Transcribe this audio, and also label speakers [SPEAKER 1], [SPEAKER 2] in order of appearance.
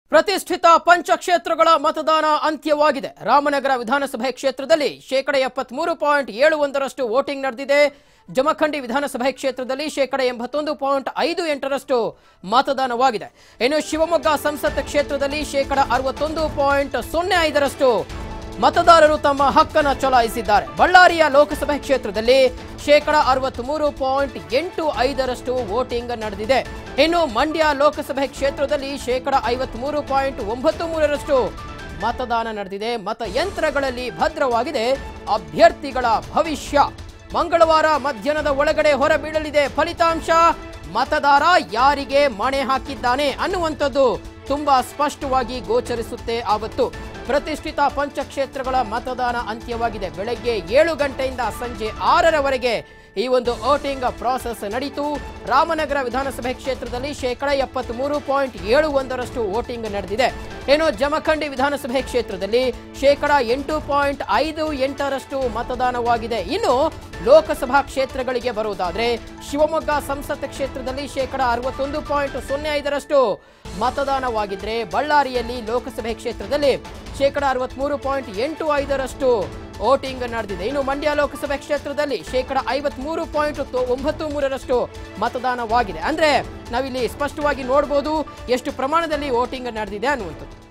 [SPEAKER 1] ಪ್ರತಿಷ್ಠಿತ ಪಂಚಕ್ಷೇತ್ರಗಳ ಮತದಾನ ಅಂತ್ಯವಾಗಿದೆ ರಾಮನಗರ ವಿಧಾನಸಭೆ ಕ್ಷೇತ್ರದಲ್ಲಿ ಶೇಕಡ ಎಪ್ಪತ್ಮೂರು ಪಾಯಿಂಟ್ ಏಳು ಒಂದರಷ್ಟು ವೋಟಿಂಗ್ ನಡೆದಿದೆ ಜಮಖಂಡಿ ವಿಧಾನಸಭೆ ಕ್ಷೇತ್ರದಲ್ಲಿ ಶೇಕಡ ಎಂಬತ್ತೊಂದು ಪಾಯಿಂಟ್ ಐದು ಎಂಟರಷ್ಟು ಮತದಾನವಾಗಿದೆ ಇನ್ನು ಶಿವಮೊಗ್ಗ ಸಂಸತ್ ಕ್ಷೇತ್ರದಲ್ಲಿ ಶೇಕಡ ಅರವತ್ತೊಂದು ಪಾಯಿಂಟ್ ಸೊನ್ನೆ ಐದರಷ್ಟು ಮತದಾರರು ತಮ್ಮ ಹಕ್ಕನ್ನು ಚಲಾಯಿಸಿದ್ದಾರೆ ಬಳ್ಳಾರಿಯ ಲೋಕಸಭೆ ಕ್ಷೇತ್ರದಲ್ಲಿ ಶೇಕಡ ಅರವತ್ಮೂರು ಪಾಯಿಂಟ್ ಎಂಟು ಐದರಷ್ಟು ವೋಟಿಂಗ್ ನಡೆದಿದೆ ಇನ್ನು ಮಂಡ್ಯ ಲೋಕಸಭೆ ಕ್ಷೇತ್ರದಲ್ಲಿ ಶೇಕಡ ಐವತ್ಮೂರು ಪಾಯಿಂಟ್ ಒಂಬತ್ತು ಮೂರರಷ್ಟು ಮತದಾನ ನಡೆದಿದೆ ಮತಯಂತ್ರಗಳಲ್ಲಿ ಭದ್ರವಾಗಿದೆ ಅಭ್ಯರ್ಥಿಗಳ ಭವಿಷ್ಯ ಮಂಗಳವಾರ ಮಧ್ಯಾಹ್ನದ ಒಳಗಡೆ ಹೊರಬೀಳಲಿದೆ ಫಲಿತಾಂಶ ಮತದಾರ ಯಾರಿಗೆ ಮಣೆ ಹಾಕಿದ್ದಾನೆ ಅನ್ನುವಂಥದ್ದು ತುಂಬಾ ಸ್ಪಷ್ಟವಾಗಿ ಗೋಚರಿಸುತ್ತೆ ಆವತ್ತು ಪ್ರತಿಷ್ಠಿತ ಪಂಚಕ್ಷೇತ್ರಗಳ ಮತದಾನ ಅಂತ್ಯವಾಗಿದೆ ಬೆಳಗ್ಗೆ ಏಳು ಗಂಟೆಯಿಂದ ಸಂಜೆ ಆರರವರೆಗೆ ಈ ಒಂದು ವೋಟಿಂಗ್ ಪ್ರಾಸೆಸ್ ನಡೀತು ರಾಮನಗರ ವಿಧಾನಸಭೆ ಕ್ಷೇತ್ರದಲ್ಲಿ ಶೇಕಡ ಎಪ್ಪತ್ಮೂರು ಪಾಯಿಂಟ್ ಏಳು ಒಂದರಷ್ಟು ವೋಟಿಂಗ್ ನಡೆದಿದೆ ಏನು ಜಮಖಂಡಿ ವಿಧಾನಸಭೆ ಕ್ಷೇತ್ರದಲ್ಲಿ ಶೇಕಡ ಎಂಟು ಪಾಯಿಂಟ್ ಐದು ಎಂಟರಷ್ಟು ಮತದಾನವಾಗಿದೆ ಇನ್ನು ಲೋಕಸಭಾ ಕ್ಷೇತ್ರಗಳಿಗೆ ಬರುವುದಾದ್ರೆ ಶಿವಮೊಗ್ಗ ಸಂಸತ್ ಕ್ಷೇತ್ರದಲ್ಲಿ ಶೇಕಡ ಅರವತ್ತೊಂದು ಪಾಯಿಂಟ್ ಸೊನ್ನೆ ಐದರಷ್ಟು ಮತದಾನವಾಗಿದ್ರೆ ಬಳ್ಳಾರಿಯಲ್ಲಿ ಲೋಕಸಭೆ ಕ್ಷೇತ್ರದಲ್ಲಿ ಶೇಕಡ ಅರವತ್ಮೂರು ಪಾಯಿಂಟ್ ಎಂಟು ಐದರಷ್ಟು ವೋಟಿಂಗ್ ನಡೆದಿದೆ ಇನ್ನು ಮಂಡ್ಯ ಲೋಕಸಭೆ ಕ್ಷೇತ್ರದಲ್ಲಿ ಶೇಕಡ ಐವತ್ಮೂರು ಪಾಯಿಂಟ್ ಒಂಬತ್ತು ಮೂರರಷ್ಟು ಮತದಾನವಾಗಿದೆ ಅಂದ್ರೆ ನಾವಿಲ್ಲಿ ಸ್ಪಷ್ಟವಾಗಿ ನೋಡಬಹುದು ಎಷ್ಟು ಪ್ರಮಾಣದಲ್ಲಿ ವೋಟಿಂಗ್ ನಡೆದಿದೆ ಅನ್ನುವಂಥದ್ದು